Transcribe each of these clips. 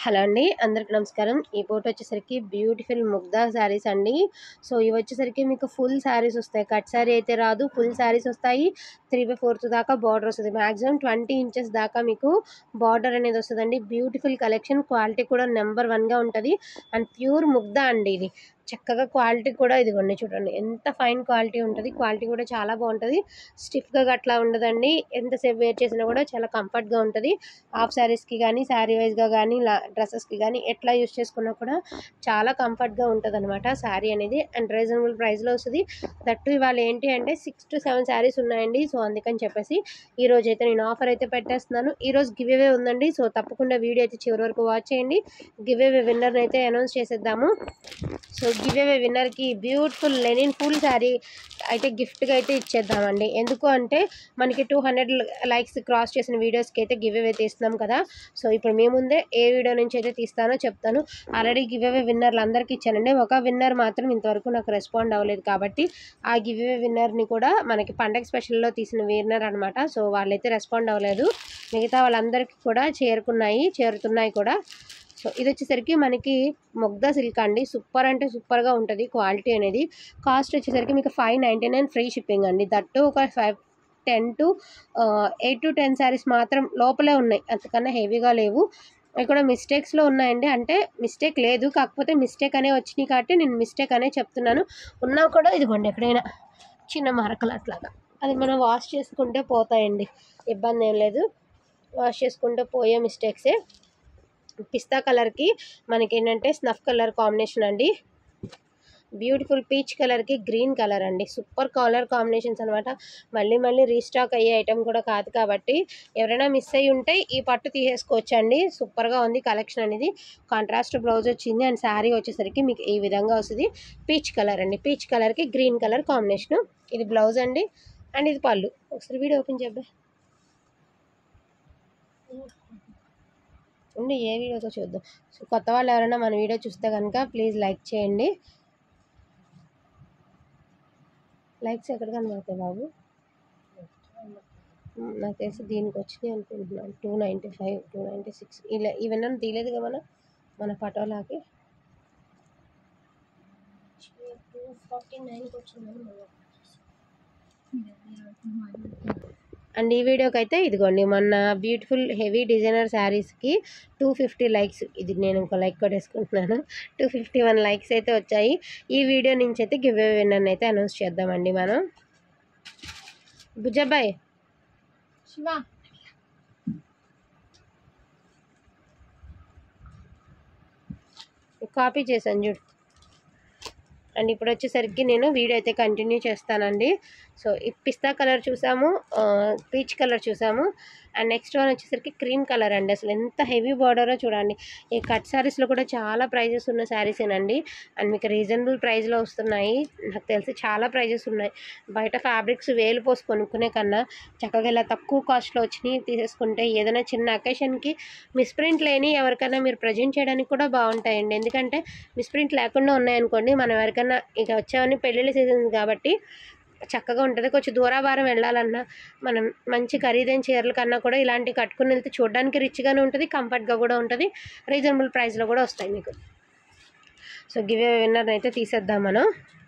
Hello అండి అందరికి నమస్కారం ఈ ఫోటో వచ్చేసరికి బ్యూటిఫుల్ ముగ్ధా శారీస్ అండి సో ఇవి వచ్చేసరికి మీకు ఫుల్ శారీస్ వస్తాయి కట్ శారీ అయితే రాదు ఫుల్ శారీస్ వస్తాయి త్రీ బై ఫోర్త్ దాకా బార్డర్ వస్తుంది మ్యాక్సిమం ట్వంటీ ఇంచెస్ దాకా మీకు బార్డర్ అనేది వస్తుందండి బ్యూటిఫుల్ కలెక్షన్ క్వాలిటీ కూడా నెంబర్ వన్గా ఉంటుంది అండ్ ప్యూర్ ముగ్ధా అండి ఇది చక్కగా క్వాలిటీ కూడా ఇదిగోండి చూడండి ఎంత ఫైన్ క్వాలిటీ ఉంటుంది క్వాలిటీ కూడా చాలా బాగుంటుంది స్టిఫ్గా అట్లా ఉండదండి ఎంతసేపు వేర్ చేసినా కూడా చాలా కంఫర్ట్గా ఉంటుంది హాఫ్ శారీస్కి కానీ శారీ వైజ్గా కానీ ఇలా డ్రెస్సెస్కి కానీ ఎట్లా యూస్ చేసుకున్నా కూడా చాలా కంఫర్ట్గా ఉంటుంది అనమాట శారీ అనేది అండ్ రీజనబుల్ ప్రైస్లో వస్తుంది దట్టు ఇవాళ ఏంటి అంటే సిక్స్ టు సెవెన్ శారీస్ ఉన్నాయండి సో అందుకని చెప్పేసి ఈ రోజు అయితే నేను ఆఫర్ అయితే పెట్టేస్తున్నాను ఈ రోజు గివ్ అవే ఉందండి సో తప్పకుండా వీడియో అయితే చివరి వరకు వాచ్ చేయండి గివ్ అవే విన్నర్ని అయితే అనౌన్స్ చేసేద్దాము సో గివ్ అవే విన్నర్కి బ్యూటిఫుల్ లెనిన్ ఫుల్ శారీ అయితే గిఫ్ట్గా అయితే ఇచ్చేద్దామండి ఎందుకు అంటే మనకి టూ హండ్రెడ్ లైక్స్ క్రాస్ చేసిన వీడియోస్కి అయితే గివ్ అవే తీస్తున్నాం కదా సో ఇప్పుడు మీ ముందే ఏ వీడియో నుంచి అయితే తీస్తానో చెప్తాను ఆల్రెడీ గివ్ అవే విన్నర్లు అందరికీ ఇచ్చానండి ఒక విన్నర్ మాత్రం ఇంతవరకు నాకు రెస్పాండ్ అవ్వలేదు కాబట్టి ఆ గివ్ అవే విన్నర్ని కూడా మనకి పండగ స్పెషల్లో తీసిన విన్నర్ అనమాట సో వాళ్ళైతే రెస్పాండ్ అవ్వలేదు మిగతా వాళ్ళందరికీ కూడా చేరుకున్నాయి చేరుతున్నాయి కూడా సో ఇది వచ్చేసరికి మనకి మొగ్దా సిల్క్ అండి సూపర్ అంటే సూపర్గా ఉంటుంది క్వాలిటీ అనేది కాస్ట్ వచ్చేసరికి మీకు five ninety nine free shipping అండి దట్టు ఒక five ten to eight to ten saris మాత్రం లోపలే ఉన్నాయి అంతకన్నా హెవీగా లేవు అవి కూడా మిస్టేక్స్లో ఉన్నాయండి అంటే మిస్టేక్ లేదు కాకపోతే మిస్టేక్ అనే వచ్చినాయి కాబట్టి నేను మిస్టేక్ అనే చెప్తున్నాను ఉన్నా కూడా ఇదిగోండి ఎక్కడైనా చిన్న మరకలు అట్లాగా అది మనం వాష్ చేసుకుంటే పోతాయండి ఇబ్బంది ఏం లేదు వాష్ చేసుకుంటే పోయే మిస్టేక్సే పిస్తా కలర్కి మనకి ఏంటంటే స్నఫ్ కలర్ కాంబినేషన్ అండి బ్యూటిఫుల్ పీచ్ కలర్కి గ్రీన్ కలర్ అండి సూపర్ కలర్ కాంబినేషన్స్ అనమాట మళ్ళీ మళ్ళీ రీస్టాక్ అయ్యే ఐటెం కూడా కాదు కాబట్టి ఎవరైనా మిస్ అయ్యి ఉంటే ఈ పట్టు తీసేసుకోవచ్చు అండి సూపర్గా ఉంది కలెక్షన్ అనేది కాంట్రాస్ట్ బ్లౌజ్ వచ్చింది అండ్ శారీ వచ్చేసరికి మీకు ఈ విధంగా వస్తుంది పీచ్ కలర్ అండి పీచ్ కలర్కి గ్రీన్ కలర్ కాంబినేషన్ ఇది బ్లౌజ్ అండి అండ్ ఇది పళ్ళు ఒకసారి వీడియో ఓపెన్ చేద్దాం ఉండి ఏ వీడియోతో చూద్దాం సో కొత్త వాళ్ళు ఎవరైనా మన వీడియో చూస్తే కనుక ప్లీజ్ లైక్ చేయండి లైక్స్ ఎక్కడ కనబడతాయి బాబు మ్, నాకు తెలిసి దీనికి వచ్చినాయి అనుకుంటున్నాను two ninety five two ninety six ఇలా ఇవన్నీ తీయలేదు కదా మన మన పటోలాకి టూ ఫార్టీ నైన్కి వచ్చిందని అండ్ ఈ వీడియోకి అయితే ఇదిగోండి మొన్న బ్యూటిఫుల్ హెవీ డిజైనర్ శారీస్కి టూ ఫిఫ్టీ లైక్స్ ఇది నేను ఒక లైక్ కొట్టేసుకుంటున్నాను టూ ఫిఫ్టీ వన్ లైక్స్ అయితే వచ్చాయి ఈ వీడియో నుంచి అయితే గివ్ అవే విన్నర్ అయితే అనౌన్స్ చేద్దామండి మనం బుజ్జబ్బాయ్ శివ కాపీ చేశాను చూడు అండ్ ఇప్పుడు వచ్చేసరికి నేను వీడియో అయితే కంటిన్యూ చేస్తానండి సో ఈ పిస్తా కలర్ చూసాము పీచ్ కలర్ చూసాము అండ్ నెక్స్ట్ వన్ వచ్చేసరికి క్రీమ్ కలర్ అండి అసలు ఎంత హెవీ బార్డరో చూడండి ఈ కట్ శారీస్లో కూడా చాలా ప్రైజెస్ ఉన్న శారీసేనండి అండ్ మీకు రీజనబుల్ ప్రైస్లో వస్తున్నాయి నాకు తెలిసి చాలా ప్రైజెస్ ఉన్నాయి బయట ఫ్యాబ్రిక్స్ వేలు పోసి కొనుక్కునే కన్నా చక్కగా ఇలా తక్కువ కాస్ట్లో వచ్చినాయి తీసేసుకుంటే ఏదైనా చిన్న అకేషన్కి మిస్ప్రింట్ లేని ఎవరికైనా మీరు ప్రజెంట్ చేయడానికి కూడా బాగుంటాయండి ఎందుకంటే మిస్ప్రింట్ లేకుండా ఉన్నాయనుకోండి మనం ఎవరికైనా ఇక వచ్చామని పెళ్ళిళ్ళ సీజన్ కాబట్టి చక్కగా ఉంటుంది కొంచెం దూరాభారం వెళ్ళాలన్నా మనం మంచి ఖరీదైన చీరల కన్నా కూడా ఇలాంటివి కట్టుకుని వెళ్తే చూడడానికి రిచ్గానే ఉంటుంది కంఫర్ట్గా కూడా ఉంటుంది రీజనబుల్ ప్రైస్లో కూడా వస్తాయి మీకు సో గివ్ విన్నర్ అయితే తీసేద్దాం మనం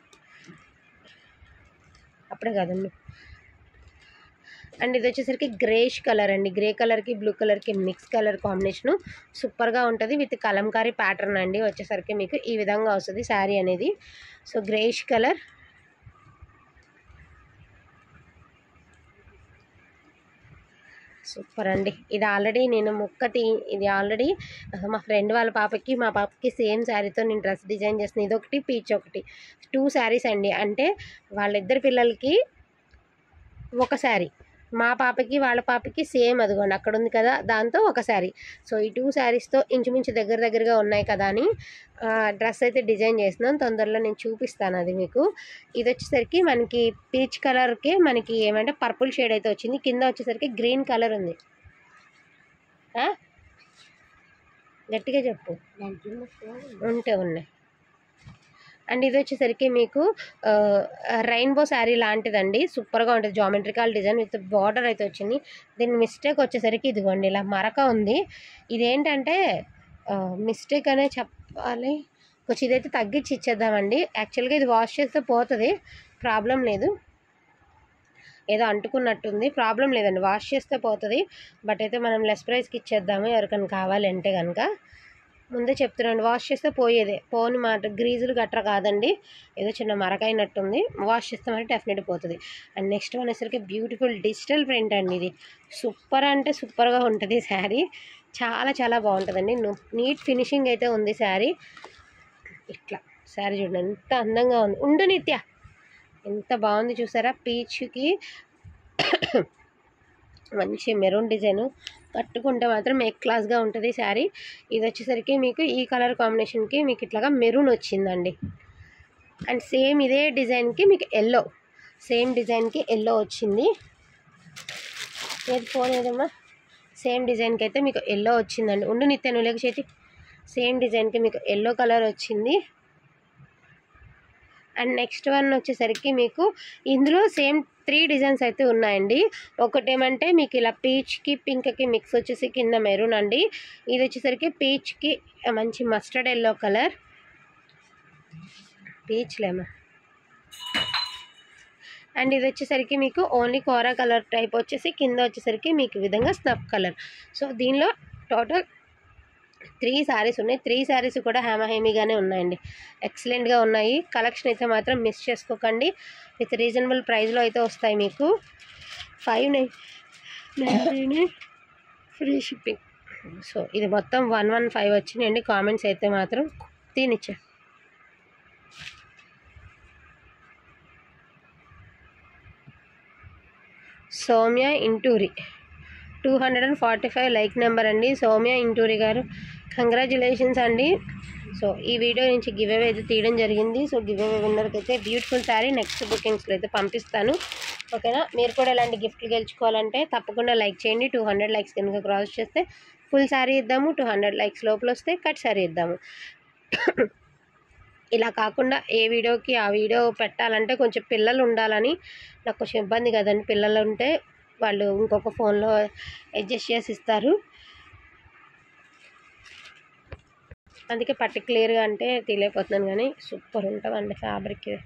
అప్పుడే కదండి అండ్ ఇది వచ్చేసరికి గ్రేష్ కలర్ అండి గ్రే కలర్కి బ్లూ కలర్కి మిక్స్ కలర్ కాంబినేషను సూపర్గా ఉంటుంది విత్ కలంకారీ ప్యాటర్న్ అండి వచ్చేసరికి మీకు ఈ విధంగా వస్తుంది శారీ అనేది సో గ్రేష్ కలర్ సూపర్ అండి ఇది ఆల్రెడీ నేను ముక్కటి ఇది ఆల్రెడీ మా ఫ్రెండ్ వాళ్ళ పాపకి మా పాపకి సేమ్ శారీతో నేను డ్రెస్ డిజైన్ చేసిన ఇది ఒకటి పీచ్ ఒకటి టూ శారీస్ అండి అంటే వాళ్ళిద్దరు పిల్లలకి ఒక శారీ మా పాపకి వాళ్ళ పాపకి సేమ్ అదిగోండి అక్కడ ఉంది కదా దాంతో ఒక శారీ సో ఈ టూ శారీస్తో ఇంచుమించు దగ్గర దగ్గరగా ఉన్నాయి కదా అని డ్రెస్ అయితే డిజైన్ చేసినాను తొందరలో నేను చూపిస్తాను అది మీకు ఇది వచ్చేసరికి మనకి పీచ్ కలర్కి మనకి ఏమంటే పర్పుల్ షేడ్ అయితే వచ్చింది కింద వచ్చేసరికి గ్రీన్ కలర్ ఉంది ఆ? గట్టిగా చెప్పు ఉంటే ఉన్నాయి అండ్ ఇది వచ్చేసరికి మీకు రెయిన్బో శారీ లాంటిదండి సూపర్గా ఉంటుంది జామెట్రికల్ డిజైన్ విత్ బార్డర్ అయితే వచ్చింది దీని మిస్టేక్ వచ్చేసరికి ఇదిగోండి ఇలా మరక ఉంది ఇదేంటంటే మిస్టేక్ అనే చెప్పాలి కొంచెం ఇదైతే తగ్గించి ఇచ్చేద్దామండి యాక్చువల్గా ఇది వాష్ చేస్తే పోతుంది ప్రాబ్లం లేదు ఏదో అంటుకున్నట్టుంది ప్రాబ్లం లేదండి వాష్ చేస్తే పోతుంది బట్ అయితే మనం లెస్ ప్రైస్కి ఇచ్చేద్దాము ఎవరికైనా కావాలంటే కనుక ముందే చెప్తున్నాను వాష్ చేస్తే పోయేదే పోని మాట గ్రీజులు గట్ర కాదండి ఏదో చిన్న మరకైనట్టుంది వాష్ చేస్తే మరి డెఫినెట్ పోతుంది అండ్ నెక్స్ట్ వన్ వచ్చేసరికి బ్యూటిఫుల్ డిజిటల్ ప్రింట్ అండి ఇది సూపర్ అంటే సూపర్గా ఉంటుంది శారీ చాలా చాలా బాగుంటుందండి నీట్ ఫినిషింగ్ అయితే ఉంది శారీ ఇట్లా శారీ చూడండి ఎంత అందంగా ఉంది ఉండు నిత్య ఎంత బాగుంది చూసారా పీచ్కి మంచి మెరూన్ డిజైన్ కట్టుకుంటే మాత్రం ఏ క్లాస్గా ఉంటుంది శారీ ఇది వచ్చేసరికి మీకు ఈ కలర్ కాంబినేషన్కి మీకు ఇట్లాగా మెరూన్ వచ్చిందండి అండ్ సేమ్ ఇదే డిజైన్కి మీకు ఎల్లో సేమ్ డిజైన్కి ఎల్లో వచ్చింది ఏది ఫోన్ ఏదమ్మా సేమ్ డిజైన్కి అయితే మీకు ఎల్లో వచ్చిందండి ఉండు నిత్య నువ్వు లేక చేతి సేమ్ డిజైన్కి మీకు ఎల్లో కలర్ వచ్చింది అండ్ నెక్స్ట్ వన్ వచ్చేసరికి మీకు ఇందులో సేమ్ త్రీ డిజైన్స్ అయితే ఉన్నాయండి ఒకటేమంటే మీకు ఇలా పీచ్కి పింక్కి మిక్స్ వచ్చేసి కింద మెరూన్ అండి ఇది వచ్చేసరికి పీచ్కి మంచి మస్టర్డ్ ఎల్లో కలర్ పీచ్లేమా అండ్ ఇది వచ్చేసరికి మీకు ఓన్లీ కోరా కలర్ టైప్ వచ్చేసి కింద వచ్చేసరికి మీకు ఈ విధంగా స్నఫ్ కలర్ సో దీనిలో టోటల్ త్రీ శారీస్ ఉన్నాయి త్రీ శారీస్ కూడా హేమ హేమీగానే ఉన్నాయండి ఎక్సలెంట్గా ఉన్నాయి కలెక్షన్ అయితే మాత్రం మిస్ చేసుకోకండి విత్ రీజనబుల్ ప్రైస్లో అయితే వస్తాయి మీకు five nine nine free shipping so ఇది మొత్తం వన్ వన్ ఫైవ్ వచ్చినాయండి కామెంట్స్ అయితే మాత్రం తినిచ్చా Soumya Inturi two hundred and forty five like number అండి సౌమ్య ఇంటూరి గారు కంగ్రాచులేషన్స్ అండి సో ఈ వీడియో నుంచి గివ్ అవే అయితే తీయడం జరిగింది సో గివ్ అవే విన్నర్కి అయితే బ్యూటిఫుల్ శారీ నెక్స్ట్ బుకింగ్స్లో అయితే పంపిస్తాను ఓకేనా మీరు కూడా ఇలాంటి గిఫ్ట్లు గెలుచుకోవాలంటే తప్పకుండా లైక్ చేయండి టూ హండ్రెడ్ లైక్స్ కనుక క్రాస్ చేస్తే ఫుల్ శారీ ఇద్దాము టూ హండ్రెడ్ లైక్స్ లోపల వస్తే కట్ శారీ ఇద్దాము ఇలా కాకుండా ఏ వీడియోకి ఆ వీడియో పెట్టాలంటే కొంచెం పిల్లలు ఉండాలని నాకు కొంచెం ఇబ్బంది కదండి పిల్లలు ఉంటే వాళ్ళు ఇంకొక ఫోన్లో అడ్జస్ట్ చేసి ఇస్తారు అందుకే పర్టికులర్గా అంటే తీయలేకపోతున్నాను కానీ సూపర్ ఉంటుందండి ఫ్యాబ్రిక్ ఇది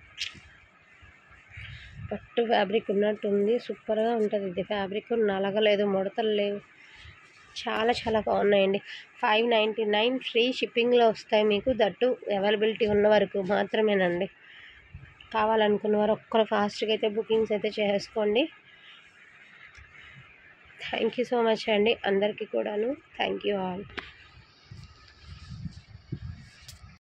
పట్టు ఫ్యాబ్రిక్ ఉన్నట్టుంది సూపర్గా ఉంటుంది ఇది ఫ్యాబ్రిక్ నలగలేదు ముడతలు లేవు చాలా చాలా బాగున్నాయండి ఫైవ్ నైంటీ నైన్ ఫ్రీ షిప్పింగ్లో వస్తాయి మీకు దట్టు అవైలబిలిటీ ఉన్న వరకు మాత్రమేనండి కావాలనుకున్న వారు ఒక్కరు ఫాస్ట్గా అయితే బుకింగ్స్ అయితే చేసుకోండి థ్యాంక్ యూ సో మచ్ అండి అందరికీ కూడాను థ్యాంక్ యూ ఆల్